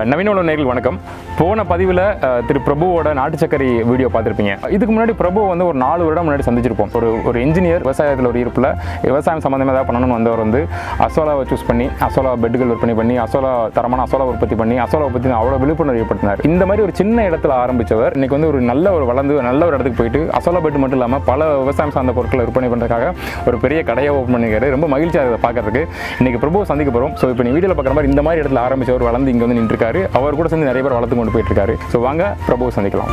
நவீன நேர்கள் வணக்கம் போன பதிவில் திரு பிரபுவோட நாட்டு சக்கரை வீடியோ பார்த்துருப்பீங்க இதுக்கு முன்னாடி பிரபு வந்து ஒரு நாலு வருடம் முன்னாடி சந்திச்சிருப்போம் ஒரு ஒரு இன்ஜினியர் விவசாயத்தில் ஒரு இருப்பில் விவசாயம் சம்மந்தமாக ஏதாவது பண்ணணும்னு வந்தவர் வந்து அசோலாவை சூஸ் பண்ணி அசோலா பெட்டுகள் விற்பனை பண்ணி அசோலா தரமான அசோலா உற்பத்தி பண்ணி அசோலா பற்றி அவ்வளோ விழிப்புணர்வு ஏற்படுத்தினார் இந்த மாதிரி ஒரு சின்ன இடத்துல ஆரம்பித்தவர் இன்னைக்கு வந்து ஒரு நல்ல ஒரு வளர்ந்து நல்ல ஒரு இடத்துக்கு போயிட்டு அசோலா பெட் மட்டும் இல்லாமல் பல விவசாயம் சார்ந்த பொருட்களை விற்பனை பண்ணுறதுக்காக ஒரு பெரிய கடையை ஓப்பன் பண்ணியிருக்காரு ரொம்ப மகிழ்ச்சியாக அதை பார்க்கறதுக்கு இன்னைக்கு பிரபுவை சந்திக்க போகிறோம் ஸோ இப்போ நீ வீடியோவில் பார்க்குற மாதிரி இந்த மாதிரி இடத்துல ஆரம்பிச்சவர் வளர்ந்து இங்கே வந்து நின்றுருக்காரு அவர் கூட சேர்ந்து நிறைய பேர் வளர்த்து கொண்டு போயிட்டு இருக்காரு ஸோ வாங்க பிரபுவை சந்திக்கலாம்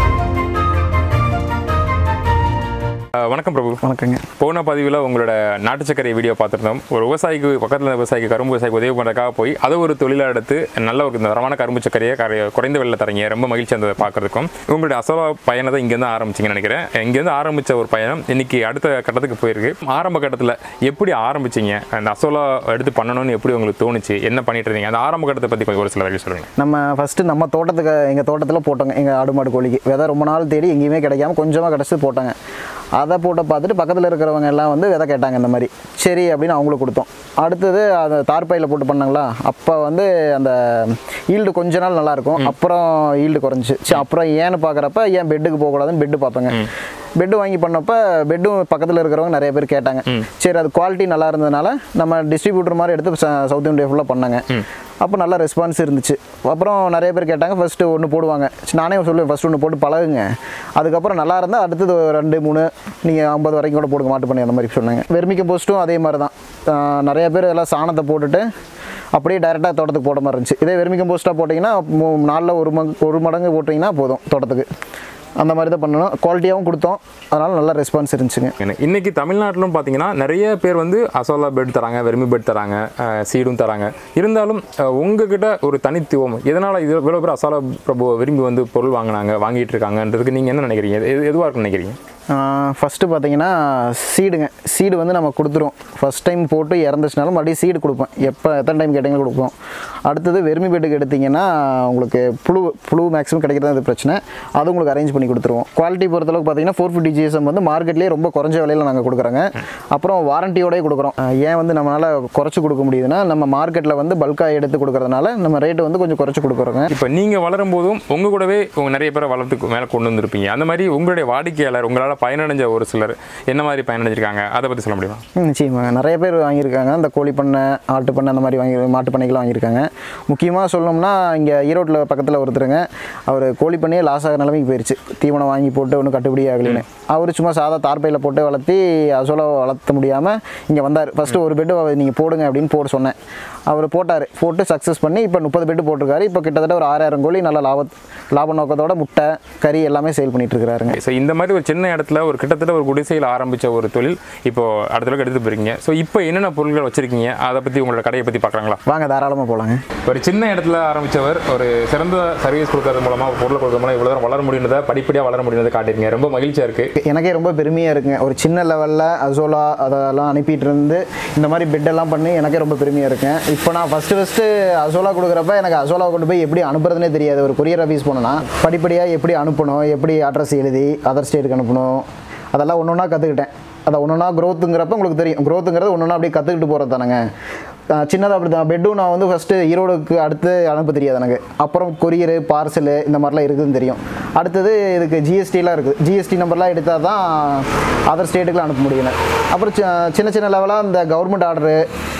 அஹ் வணக்கம் பிரபு வணக்கங்க போன பதிவில் உங்களோட நாட்டு சக்கரை வீடியோ பார்த்துருந்தோம் ஒரு விவசாயிக்கு பக்கத்தில் இருந்த விவசாயிக்கு கரும்பு விவசாயிக்கு உதவி பண்ணுறதுக்காக போய் அதை ஒரு தொழிலாக எடுத்து நல்ல ஒரு தரமான கரும்பு சக்கரையை கரை- குறைந்த விலையில் தரீங்க ரொம்ப மகிழ்ச்சி அந்த பார்க்கறதுக்கும் உங்களுடைய அசோலா பயணத்தை இங்கேருந்து ஆரம்பிச்சிங்கன்னு நினைக்கிறேன் இங்கேருந்து ஆரம்பித்த ஒரு பயணம் இன்னைக்கு அடுத்த கட்டத்துக்கு போயிருக்கு ஆரம்ப கட்டத்தில் எப்படி ஆரம்பிச்சீங்க அந்த அசோலா எடுத்து பண்ணணும்னு எப்படி உங்களுக்கு தோணுச்சு என்ன பண்ணிட்டு இருந்தீங்க அந்த ஆரம்ப கட்டத்தை பற்றி கொஞ்சம் ஒரு சில வரைக்கும் சொல்லுங்கள் நம்ம ஃபஸ்ட்டு நம்ம தோட்டத்துக்கு எங்கள் தோட்டத்தில் போட்டோங்க எங்கள் ஆடு மாடு கோழிக்கு விதை ரொம்ப நாள் தேடி எங்கேயுமே கிடைக்காம கொஞ்சமாக கிடச்சி போட்டாங்க அதை போட்டு பார்த்துட்டு பக்கத்தில் இருக்கிறவங்க எல்லாம் வந்து விதை கேட்டாங்க இந்த மாதிரி சரி அப்படின்னு அவங்களுக்கு கொடுத்தோம் அடுத்தது அதை தார்பாயில் போட்டு பண்ணாங்களா அப்போ வந்து அந்த ஈல்டு கொஞ்ச நாள் நல்லாயிருக்கும் அப்புறம் ஈல்டு குறைஞ்சி சரி அப்புறம் ஏன்னு பார்க்குறப்ப ஏன் பெட்டுக்கு போகக்கூடாதுன்னு பெட்டு பார்த்தோங்க பெட்டு வாங்கி பண்ணப்ப பெட்டும் பக்கத்தில் இருக்கிறவங்க நிறைய பேர் கேட்டாங்க சரி அது குவாலிட்டி நல்லா இருந்ததுனால நம்ம டிஸ்ட்ரிபியூட்டர் மாதிரி எடுத்து ச- சவுத் இந்தியா ஃபுல்லாக பண்ணாங்க அப்போ நல்ல ரெஸ்பான்ஸ் இருந்துச்சு அப்புறம் நிறைய பேர் கேட்டாங்க ஃபஸ்ட்டு ஒன்று போடுவாங்க சரி, நானே சொல்லுவேன் ஃபஸ்ட்டு ஒன்று போட்டு பழகுங்க அதுக்கப்புறம் நல்லா இருந்தால் அடுத்தது ஒரு ரெண்டு மூணு நீங்கள் ஐம்பது வரைக்கும் கூட போடுங்க மாட்டு பண்ணி அந்த மாதிரி சொன்னாங்க வெர்மிக்க போஸ்ட்டும் அதே மாதிரி தான் ஆஹ் நிறைய பேர் எல்லாம் சாணத்தை போட்டுட்டு அப்படியே டைரெக்டாக தோட்டத்துக்கு போட மாதிரி இருந்துச்சு இதே வெர்மிக்கம் போஸ்ட்டாக போட்டிங்கன்னா மூ- நாளில் ஒரு மங் ஒரு மடங்கு போட்டிங்கன்னா போதும் தோட்டத்துக்கு அந்த மாதிரி தான் பண்ணணும் குவாலிட்டியாகவும் கொடுத்தோம் அதனால் நல்ல ரெஸ்பான்ஸ் இருந்துச்சுங்க இன்னைக்கு தமிழ்நாட்டிலும் பார்த்தீங்கன்னா நிறைய பேர் வந்து அசோலா பெட் தராங்க வெறுமி பெட் தராங்க அஹ், சீடும் தராங்க இருந்தாலும் அஹ், உங்ககிட்ட ஒரு தனித்துவம் எதனால் இது இவ்வளோ பேர் அசோலா பிரபு விரும்பி வந்து பொருள் வாங்கினாங்க வாங்கிட்டு இருக்காங்கன்றதுக்கு நீங்கள் என்ன நினைக்கிறீங்க எது எதுவாக இருக்குன்னு நினைக்கிறீங்க ஃபஸ்ட்டு பார்த்தீங்கன்னா சீடுங்க சீடு வந்து நம்ம கொடுத்துருவோம் ஃபஸ்ட் டைம் போட்டு இறந்துச்சுனாலும் மறுபடியும் சீடு கொடுப்பேன் எப்போ எத்தனை டைம் கேட்டிங்களும் கொடுப்போம் அடுத்தது வெறுமி பெட்டுக்கு எடுத்தீங்கன்னா உங்களுக்கு புழு புழு மேக்ஸிமம் கிடைக்கிறது அது பிரச்சனை அது உங்களுக்கு அரேஞ்ச் பண்ணி கொடுத்துருவோம் குவாலிட்டி பொறுத்தளவுக்கு பார்த்தீங்கன்னா ஃபோர் ஃபிஃப்டி ஜிஎஸ்எம் வந்து மார்க்கெட்லேயே ரொம்ப குறைஞ்ச விலையில் நாங்கள் கொடுக்குறோங்க அப்புறம் வாரண்டியோடய கொடுக்குறோம் அஹ் ஏன் வந்து நம்மளால் குறைச்சி கொடுக்க முடியுதுன்னா நம்ம மார்க்கெட்டில் வந்து பல்காக எடுத்து கொடுக்கறதுனால நம்ம ரேட்டு வந்து கொஞ்சம் குறைச்சி கொடுக்குறோங்க இப்போ நீங்கள் வளரும் போதும் உங்கள் கூடவே உங்க நிறைய பேரை வளர்த்து மேலே கொண்டு வந்திருப்பீங்க அந்த மாதிரி உங்களுடைய வாடிக்கையாளர் உங்களால் பயனடைஞ்ச ஒரு சிலர் என்ன மாதிரி பயனடைஞ்சிருக்காங்க அதை பற்றி சொல்ல முடியுமா ம், நிச்சயமாக நிறைய பேர் வாங்கியிருக்காங்க இந்த கோழி பண்ணை ஆட்டு பண்ணை அந்த மாதிரி வாங்கி மாட்டு பண்ணைகளும் வாங்கியிருக்காங்க முக்கியமாக சொல்லணும்னா இங்கே ஈரோட்டில் பக்கத்தில் ஒருத்தருங்க அவர் கோழி பண்ணையே லாஸ் ஆகிற நிலைமைக்கு போயிடுச்சு தீவனம் வாங்கி போட்டு ஒன்றும் கட்டுப்படி ஆகலைன்னு அவர் சும்மா சாதா தார்பையில் போட்டு வளர்த்தி அசோலா வளர்த்த முடியாமல் இங்கே வந்தார் ஃபஸ்ட்டு ஒரு பெட்டு நீங்கள் போடுங்க அப்படின்னு போட சொன்னேன் அவர் போட்டார் போட்டு சக்ஸஸ் பண்ணி இப்போ முப்பது பெட்டு போட்டிருக்காரு இப்போ கிட்டத்தட்ட ஒரு ஆறாயிரம் கோழி நல்ல லாப லாப நோக்கத்தோட முட்டை கறி எல்லாமே சேல் பண்ணிட்டு இருக்கிறாருங்க ஸோ இந்த மாதிரி ஒரு சின்ன இடத்துல ஒரு கிட்டத்தட்ட ஒரு குடிசையில் ஆரம்பித்த ஒரு தொழில் இப்போ அடுத்த அளவுக்கு எடுத்து போயிருக்கீங்க ஸோ இப்போ என்னென்ன பொருட்கள் வச்சிருக்கீங்க அதை பற்றி உங்களோட கடையை பற்றி பார்க்கலாங்களா வாங்க தாராளமாக போகலாங்க ஒரு சின்ன இடத்துல ஆரம்பிச்சவர் ஒரு சிறந்த சர்வீஸ் கொடுக்கறது மூலமா பொருளை கொடுக்கறது மூலமா இவ்வளோ தூரம் வளர முடியுன்றதை படிப்படியாக வளர முடியுன்றதை காட்டிருக்கீங்க ரொம்ப மகிழ்ச்சியா இருக்கு எனக்கே ரொம்ப பெருமையாக இருக்குங்க ஒரு சின்ன லெவலில் அசோலா அதெல்லாம் அனுப்பிட்டு இருந்து இந்த மாதிரி பெட்டெல்லாம் பண்ணி எனக்கே ரொம்ப பெருமையாக இருக்கேன் இப்போ நான் ஃபஸ்ட்டு ஃபஸ்ட்டு அசோலா கொடுக்குறப்ப எனக்கு அசோலா கொண்டு போய் எப்படி அனுப்புறதுனே தெரியாது ஒரு கொரியர் ஆஃபீஸ் போனோன்னா படிப்படியாக எப்படி அனுப்பணும் எப்படி அட்ரஸ் எழுதி அதர் ஸ்டேட்டுக்கு அனுப்பணும் அதெல்லாம் ஒன்று ஒன்றா கற்றுக்கிட்டேன் அதை ஒன்று ஒன்றா க்ரோத்துங்கிறப்ப உங்களுக்கு தெரியும் க்ரோத்துங்கிறது ஒன்று ஒன்றா அப்படியே கற்றுக்கிட்டு போகிறது தானேங்க சின்னதாக அப்படி தான் பெட்டும் நான் வந்து ஃபஸ்ட்டு ஈரோடுக்கு அடுத்து அனுப்ப தெரியாது எனக்கு அப்புறம் கொரியரு பார்சலு இந்த மாதிரிலாம் இருக்குதுன்னு தெரியும் அடுத்தது இதுக்கு ஜிஎஸ்டிலாம் இருக்குது ஜிஎஸ்டி நம்பர்லாம் எடுத்தால் தான் அதர் ஸ்டேட்டுக்குலாம் அனுப்ப முடியும் அப்புறம் சி- சின்ன சின்ன லெவலாக இந்த கவர்மெண்ட் ஆர்டரு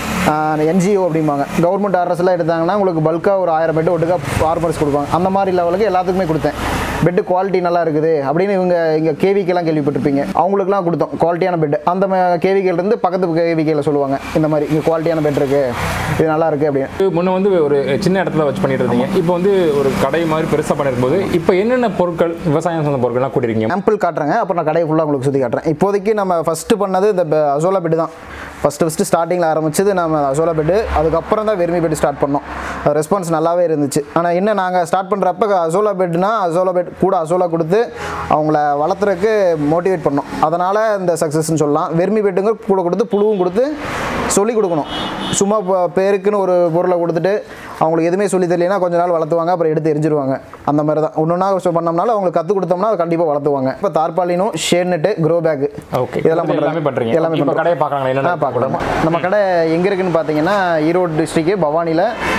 என்ஜிஓ அப்படிம்பாங்க கவர்மெண்ட் ஆர்டர்ஸ் எல்லாம் எடுத்தாங்கன்னா உங்களுக்கு பல்காக ஒரு ஆயிரம் பெட்டு ஒட்டுக்கா ஃபார்மர்ஸ் கொடுப்பாங்க அந்த மாதிரி லெவலுக்கு எல்லாத்துக்குமே கொடுத்தேன் பெட்டு குவாலிட்டி நல்லா இருக்குது அப்படின்னு இவங்க இங்கே கேவிக்கெல்லாம் கேள்விப்பட்டிருப்பீங்க அவங்களுக்குலாம் கொடுத்தோம் குவாலிட்டியான பெட் அந்த கேவிக்கையிலேருந்து பக்கத்து கேவிக்கையில் சொல்லுவாங்க இந்த மாதிரி இங்கே குவாலிட்டியான பெட் இருக்குது இது நல்லா இருக்குது அப்படின்னு முன்ன வந்து ஒரு சின்ன இடத்துல வச்சு பண்ணிட்டு இருந்தீங்க இப்போ வந்து ஒரு கடை மாதிரி பெருசாக பண்ணிருக்கும்போது இப்போ என்னென்ன பொருட்கள் விவசாயம் சார்ந்த பொருட்கள்லாம் கூட்டிருக்கீங்க சாம்பிள் காட்டுறேங்க அப்புறம் நான் கடையை ஃபுல்லாக உங்களுக்கு சுற்றி காட்டுறேன் இப்போதைக்கு நம்ம ஃபஸ்ட்டு பண்ணது இந்த பெ- அசோலா பெட்டு தான் ஃபஸ்ட்டு ஃபஸ்ட்டு ஸ்டார்டிங்கில் ஆரம்பிச்சது நம்ம அசோலா பெட்டு அதுக்கப்புறம் தான் வெறுமி பெட் ஸ்டார்ட் பண்ணோம் ரெஸ்பான்ஸ் நல்லாவே இருந்துச்சு ஆனால் என்ன நாங்கள் ஸ்டார்ட் பண்ணுறப்ப அசோலா பெட்னா அசோலா பெட் கூட அசோலா கொடுத்து அவங்கள வளர்த்துறதுக்கு மோட்டிவேட் பண்ணோம் அதனால் இந்த சக்ஸஸ்ன்னு சொல்லலாம் வெறுமி பெட்டுங்க கூட கொடுத்து புழுவும் கொடுத்து சொல்லிக் கொடுக்கணும் சும்மா இப்போ பேருக்குன்னு ஒரு பொருளை கொடுத்துட்டு அவங்களுக்கு எதுவுமே சொல்லி தெரியலனா கொஞ்ச நாள் வளர்த்துவாங்க அப்புறம் எடுத்து எரிஞ்சிருவாங்க அந்த மாதிரி தான் ஒன்று ஒன்றா பண்ணோம்னால அவங்களுக்கு கற்றுக் கொடுத்தோம்னா அதை கண்டிப்பாக வளர்த்துவாங்க இப்போ தார்பாலினும் shade net grow bag okay இதெல்லாம் பண்றாங்க. எல்லாமே பண்றீங்க எல்லாமே இப்போ பண்றோம். கடையை பார்க்கறாங்களா ஆ என்னென்ன பார்க்கலாம் நம்ம கடை எங்கே இருக்குன்னு பார்த்தீங்கன்னா ஈரோடு டிஸ்ட்ரிக்ட் பவானியில்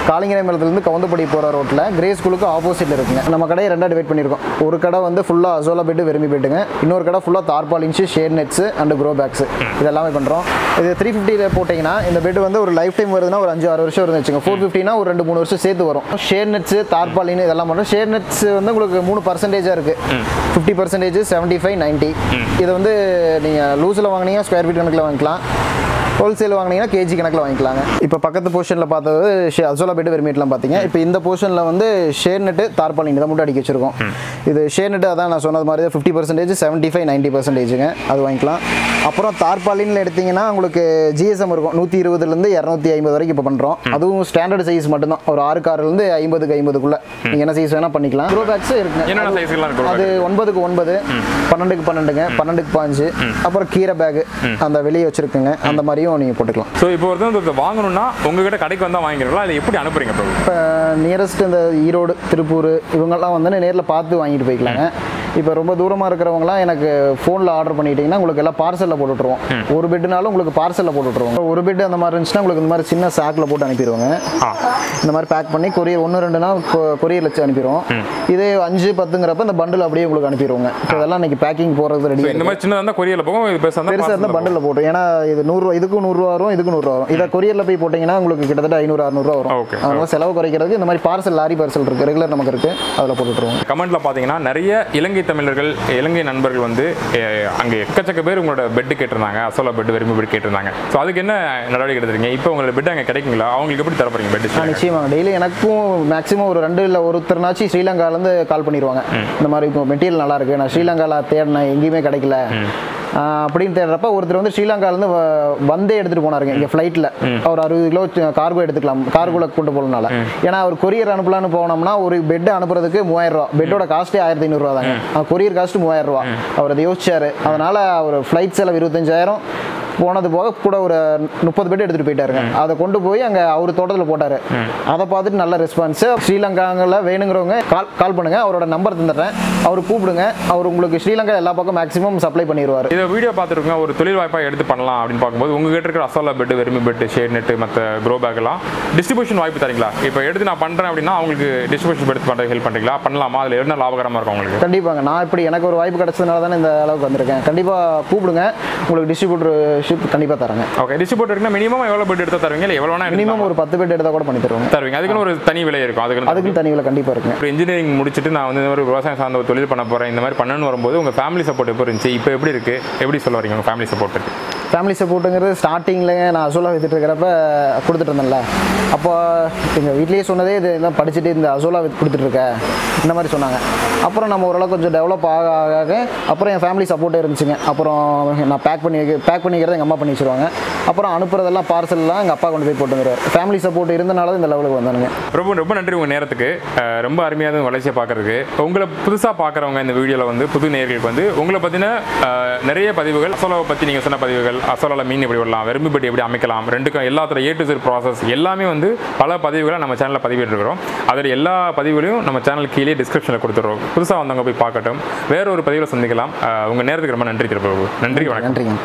காளிங்கரை மேலத்துலேருந்து கவுந்தப்படி போகிற ரோட்டில் கிரே ஸ்கூலுக்கு ஆப்போசிட்டில் இருக்குங்க நம்ம கடையை ரெண்டாக டிவைட் பண்ணியிருக்கோம் ஒரு கடை வந்து ஃபுல்லாக அசோலா பெட்டு வெறுமி பெட்டுங்க இன்னொரு கடை ஃபுல்லாக tarpaulin shade nets and grow bags இதெல்லாமே பண்ணுறோம் இது த்ரீ ஃபிஃப்டியில் போட்டிங்கன்னா இந்த பெட் வந்து ஒரு லைஃப் டைம் வருதுன்னா ஒரு அஞ்சு ஆறு வருஷம் வருதுன்னு வச்சுங்க ஃபோர் ஃபிஃப்டினா ஒரு ரெண்டு மூணு வருஷம் சேர்த்து வரும் ஷேர் நெட்ஸு தார்பாலின் இதெல்லாம் பண்ணுறோம் ஷேர் நெட்ஸ் வந்து உங்களுக்கு மூணு பர்சன்டேஜாக இருக்குது fifty percentage seventy five ninety இதை வந்து நீங்கள் லூஸில் வாங்கினீங்க ஸ்கொயர் ஃபீட் கணக்கில் வாங்கிக்கலாம் ஹோல்சேல் வாங்கினீங்கன்னா கேஜி கணக்கில் வாங்கிக்கலாங்க இப்போ பக்கத்து போர்ஷனில் பார்த்தது ஷே அசோலா பெட்டு வெறுமீட்லாம் பார்த்தீங்க இப்போ இந்த போர்ஷனில் வந்து ஷேர் நெட்டு தார்பாலின் இதை மட்டும் அடிக்க வச்சிருக்கோம் இது ஷேர் நெட்டு அதான் நான் சொன்னது மாதிரி fifty percentage seventy five ninety பர்சன்டேஜுங்க அது வாங்கிக்கலாம் அப்புறம் தார்பாலின்ல எடுத்தீங்கன்னா உங்களுக்கு ஜிஎஸ்எம் இருக்கும் நூற்றி இருபதுலேருந்து இரநூத்தி ஐம்பது வரைக்கும் இப்போ பண்ணுறோம் அதுவும் ஸ்டாண்டர்ட் சைஸ் மட்டும்தான் ஒரு ஆறு கார்லேருந்து ஐம்பதுக்கு ஐம்பதுக்குள்ளே நீங்கள் என்ன சைஸ் வேணால் பண்ணிக்கலாம் க்ரோ பேக்ஸ் இருக்குங்க என்னென்ன சைஸ்லாம் இருக்கு அது ஒன்பதுக்கு ஒன்பது பன்னெண்டுக்கு பன்னெண்டுங்க பன்னெண்டுக்கு பாஞ்சு அப்புறம் கீரை பேகு அந்த வெளியே வச்சிருக்குங்க அந்த மாதிரியும் நீங்கள் போட்டுக்கலாம் ஸோ இப்போ ஒருத்தர் இதை வாங்கணும்னா உங்ககிட்ட கடைக்கு வந்தால் வாங்கிக்கிறீங்களா அதை எப்படி அனுப்புறீங்க பிரபு இப்போ நியரஸ்ட் இந்த ஈரோடு திருப்பூர் இவங்கெல்லாம் வந்து நேரில் பார்த்து வாங்கிட்டு போய்க்கலாங்க இப்போ ரொம்ப தூரமாக இருக்கிறவங்களாம் எனக்கு ஃபோனில் ஆர்டர் பண்ணிட்டீங்கன்னா உங்களுக்கு எல்லாம் பார்சலில் போட்டு விட்ருவோம் ஒரு பெட்டுனாலும் உங்களுக்கு பார்சலில் போட்டு விட்ருவோம் ஒரு பெட் அந்த மாதிரி இருந்துச்சுன்னா உங்களுக்கு இந்த மாதிரி சின்ன சாக்கில் போட்டு அனுப்பிடுவாங்க ஆ இந்த மாதிரி பேக் பண்ணி கொரியர் ஒன்று ரெண்டு நாள் கொரியர் வச்சு அனுப்பிடுவோம் இதே அஞ்சு பத்துங்கிறப்ப இந்த பண்டில் அப்படியே உங்களுக்கு அனுப்பிடுவோங்க இப்போ இதெல்லாம் இன்னைக்கு பேக்கிங் போகிறது ரெடி So, இந்த மாதிரி சின்னதாக இருந்தால் கொரியரில் போகும் இது பெருசாக பெருசாக இருந்தால் இருந்தால் பண்டில் போட்டோம் ஏன்னா இது நூறுரூவா இதுக்கும் நூறுரூவா வரும் இதுக்கும் நூறுரூவா வரும் இதை கொரியரில் போய் போட்டிங்கன்னா உங்களுக்கு கிட்டத்தட்ட ஐநூறு அறுநூறுவா வரும் Okay. அதனால செலவு குறைக்கிறதுக்கு இந்த மாதிரி பார்சல் லாரி பார்சல் இருக்குது ரெகுலர் நமக்கு இருக்குது அதில் போட்டுட்ருவோம் கமெண்ட்ல பார்த்தீங்கன்னா நிறைய இலங்கை தமிழர்கள் இலங்கை நண்பர்கள் வந்து அஹ், அங்கே எக்கச்சக்க பேர் உங்களோட பெட்டு கேட்டிருந்தாங்க அசோலா பெட் விரும்பி பெட் கேட்டிருந்தாங்க ஸோ அதுக்கு என்ன நடவடிக்கை எடுத்துருக்கீங்க இப்போ உங்களோட பெட் அங்கே கிடைக்குங்களா அவங்களுக்கு எப்படி தரப்போறீங்க பெட் ஆ நிச்சயமாக டெய்லி எனக்கும் மேக்ஸிமம் ஒரு ரெண்டு இல்லை ஒருத்தர்னாச்சும் ஸ்ரீலங்காலேருந்து கால் பண்ணிடுவாங்க இந்த மாதிரி இப்போ மெட்டீரியல் நல்லா இருக்கு நான் ஸ்ரீலங்காவில் தேடினேன் எங்கேயுமே கிடைக்கல ஆ, அப்படின்னு தேடுறப்ப ஒருத்தர் வந்து ஸ்ரீலங்காலேருந்து வ- வந்தே எடுத்துகிட்டு போனாருங்க இங்கே ஃப்ளைட்டில் அவர் அறுபது கிலோ கார்கோ எடுத்துக்கலாம் கார்கோல கொண்டு போகலனால ஏன்னா அவர் கொரியர் அனுப்பலான்னு போனோம்னா ஒரு பெட் அனுப்புறதுக்கு மூவாயிரம் ரூபா பெட்டோட காஸ்ட்டே ஆயிரத்தி ஐநூறுரூவா தாங்க கொரியர் காஸ்ட் மூவாயிரம் ரூபா அவர் அதை யோசிச்சாரு அதனால அவர் ஃப்ளைட் செலவு இருபத்தஞ்சாயிரம் போனது போக கூட ஒரு முப்பது பெட் எடுத்துட்டு போயிட்டாருங்க அதை கொண்டு போய் அங்க அவர் தோட்டத்தில் போட்டாரு அதை பார்த்துட்டு நல்ல ரெஸ்பான்ஸ் ஸ்ரீலங்காவில் வேணுங்கிறவங்க கால் கால் பண்ணுங்க அவரோட நம்பர் தந்துடுறேன் அவர் கூப்பிடுங்க அவர் உங்களுக்கு ஸ்ரீலங்கா எல்லா பக்கம் மேக்ஸிமம் சப்ளை பண்ணிடுவார் இதை வீடியோ பார்த்துருக்கோங்க ஒரு தொழில் வாய்ப்பாக எடுத்து பண்ணலாம் அப்படின்னு பார்க்கும்போது உங்ககிட்ட இருக்கிற azolla bed vermi bed shade net மற்ற க்ரோ பேக்லாம் டிஸ்ட்ரிபியூஷன் வாய்ப்பு தரீங்களா இப்போ எடுத்து நான் பண்ணுறேன் அப்படின்னா அவங்களுக்கு டிஸ்ட்ரிபியூஷன் எடுத்து பண்ணுறது ஹெல்ப் பண்ணுறீங்களா பண்ணலாமா அதில் என்ன லாபகரமாக இருக்கும் உங்களுக்கு கண்டிப்பாங்க நான் இப்படி எனக்கு ஒரு வாய்ப்பு கிடைச்சதுனால தானே இந்த அளவுக்கு வந்திருக்கேன் கண்டிப்பாக கூப்பிடுங்க உங்களுக்கு டிஸ்ட்ரிபியூட்டர்ஷிப் கண்டிப்பாக தரேங்க ஓகே டிஸ்ட்ரிபியூட்டர்னா மினிமம் எவ்வளோ பெட் எடுத்து தருவீங்க இல்லை எவ்வளோ வேணா மினிமம் ஒரு பத்து பெட் எடுத்தால் கூட பண்ணி தருவாங்க தருவீங்க அதுக்குன்னு ஒரு தனி விலை இருக்கும் அதுக்குன்னு அதுக்கும் தனி விலை கண்டிப்பாக இருக்குங்க ஒரு இன்ஜினியரிங் முடிச்சுட்டு நான் வந்து இந்த மாதிரி விவசாயம் சார்ந்த ஒரு தொழில் பண்ண போகிறேன் இந்த மாதிரி பண்ணணும்னு வரும்போது உங்கள் ஃபேமிலி சப்போர்ட் எப்போ இருந்துச்சு இப்போ எப்படி இருக்குது எப்படி சொல்ல வரீங்க உங்கள் ஃபேமிலி சப்போர்ட் ஃபேமிலி சப்போர்ட்டுங்கிறது ஸ்டார்டிங்கில் நான் அசோலா வித்துட்டு இருக்கிறப்ப கொடுத்துட்டு இருந்தேன்ல அப்போ எங்கள் வீட்லேயே சொன்னதே இது எல்லாம் படிச்சுட்டு இந்த அசோலா வித்து கொடுத்துட்டு இருக்க இந்த மாதிரி சொன்னாங்க அப்புறம் நம்ம ஓரளவுக்கு கொஞ்சம் டெவலப் ஆக ஆக ஆக அப்புறம் என் ஃபேமிலி சப்போர்ட்டே இருந்துச்சுங்க அப்புறம் நான் பேக் பண்ணி பேக் பண்ணிக்கிறத எங்கள் அம்மா பண்ணி வச்சிருவாங்க அப்புறம் அனுப்புறதெல்லாம் பார்சல்லாம் எங்கள் அப்பா கொண்டு போய் போட்டுங்கிறார் ஃபேமிலி சப்போர்ட் இருந்தனால தான் இந்த லெவலுக்கு வந்தானுங்க ரொம்ப ரொம்ப நன்றி உங்கள் நேரத்துக்கு அஹ் ரொம்ப அருமையாக இருந்தது வளர்ச்சியை பார்க்கறதுக்கு உங்களை புதுசாக பார்க்குறவங்க இந்த வீடியோவில் வந்து புது நேர்களுக்கு வந்து உங்களை பற்றின நிறைய பதிவுகள் அசோலாவை பற்றி நீங்கள் சொன்ன பதிவுகள் அசோலாவில் மீன் எப்படி விடலாம் வெறும்பு பெட்டி எப்படி அமைக்கலாம் ரெண்டுக்கும் எல்லாத்தோட ஏ டு Z ப்ராசஸ் எல்லாமே வந்து பல பதிவுகளை நம்ம சேனலில் பதிவிட்டுருக்கிறோம் அதோட எல்லா பதிவுகளையும் நம்ம சேனல் கீழே டிஸ்கிரிப்ஷனில் கொடுத்துருவோம் புதுசாக வந்தவங்க போய் பார்க்கட்டும் வேற ஒரு பதிவில் சந்திக்கலாம் அஹ் உங்க நேரத்துக்கு ரொம்ப நன்றி திருப்பி நன்றி வணக்கம் நன்றிங்க